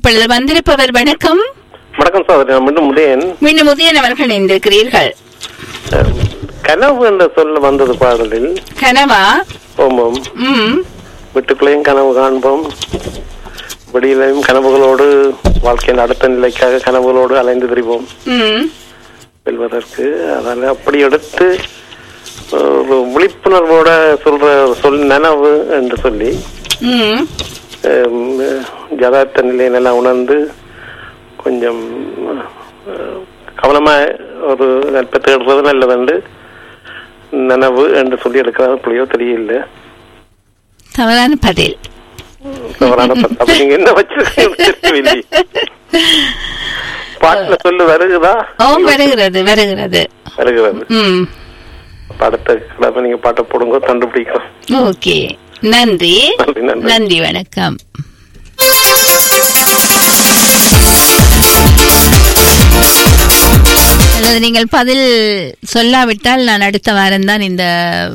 இப்பொழுது வந்திருப்பவர் வணக்கம் வணக்கம் சகோதரி நான் மீண்டும் உதயன் மீண்டும் உதயன் அவர்கள் இணைந்திருக்கிறீர்கள் அஹ், கனவு என்ற சொல்ல வந்தது பாடலில் கனவா ஓமம் ம் வீட்டுக்குள்ளேயும் கனவு காண்போம் வெளியிலையும் கனவுகளோடு வாழ்க்கையின் அடுத்த நிலைக்காக கனவுகளோடு அலைந்து திரிவோம் ம் வெல்வதற்கு அதனால அப்படி எடுத்து ஒரு விழிப்புணர்வோட சொல்ற சொல் நனவு என்று சொல்லி ம் அஹ், யதார்த்த நிலையினெல்லாம் உணர்ந்து கொஞ்சம் அஹ், கவனமா ஒரு நட்பை தேடுறது நல்லதுண்டு நனவு என்று சொல்லி எடுக்கிறது புள்ளியோ தெரியல தவறான பதில் தவறான பத்து. அப்ப நீங்க என்ன வச்சிருக்கீங்க பாட்டுல சொல்லு வருகுதா ஓ வருகிறது வருகிறது வருகிறது ம் அப்ப அடுத்த கிழமை நீங்க பாட்டை போடுங்க கண்டுபிடிக்கலாம் ஓகே நன்றி நன்றி, நன்றி. நன்றி வணக்கம் அல்லது நீங்கள் பதில் சொல்லாவிட்டால் நான் அடுத்த வாரம் தான் இந்த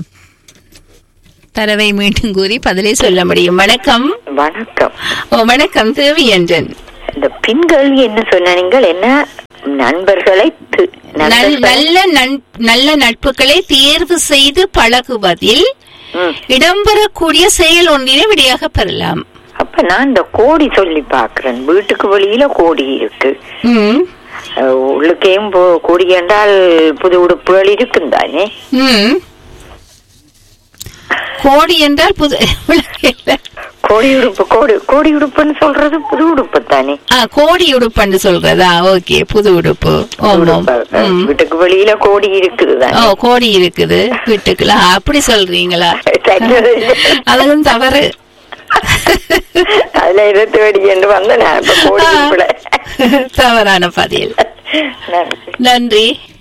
தரவை மீண்டும் கூறி பதிலை சொல்ல முடியும் வணக்கம் வணக்கம் ஓ வணக்கம் தேவி என்றன் இந்த பின்கள் என்ன சொன்னீங்கள் என்ன நண்பர்களை து- நல்- நண்பர்களை- நல்ல நன்- நல்ல நட்புகளை தேர்வு செய்து பழகுவதில் ம். இடம்பெறக்கூடிய செயல் ஒன்றினை விடையாக பெறலாம் அப்ப நான் இந்த கோடி சொல்லி பாக்குறேன் வீட்டுக்கு வெளியில கோடி இருக்கு ம் அஹ், உள்ளுக்கேயும் போ- கோடி என்றால் புது உடுப்புகள் இருக்கும் தானே ம் கோடி என்றால் புது விளங்கல. கோடி உடுப்பு கோடி கோடி உடுப்புன்னு சொல்றது புது உடுப்பு தானே ஆ கோடி உடுப்புன்னு சொல்றதா ஓகே புது உடுப்பு ஓம் ஓம் உடுப்பு. ம். வீட்டுக்கு வெளியில கோடி இருக்குது ஓ தானே கோடி இருக்குது வீட்டுக்குள்ள அப்படி சொல்றீங்களா சரி. அதுவும் தவறு அதுல இருபத்தி வெடி என்று வந்த நான் இப்ப கோடி உடுப்புல தவறான பதில் நன்றி நன்றி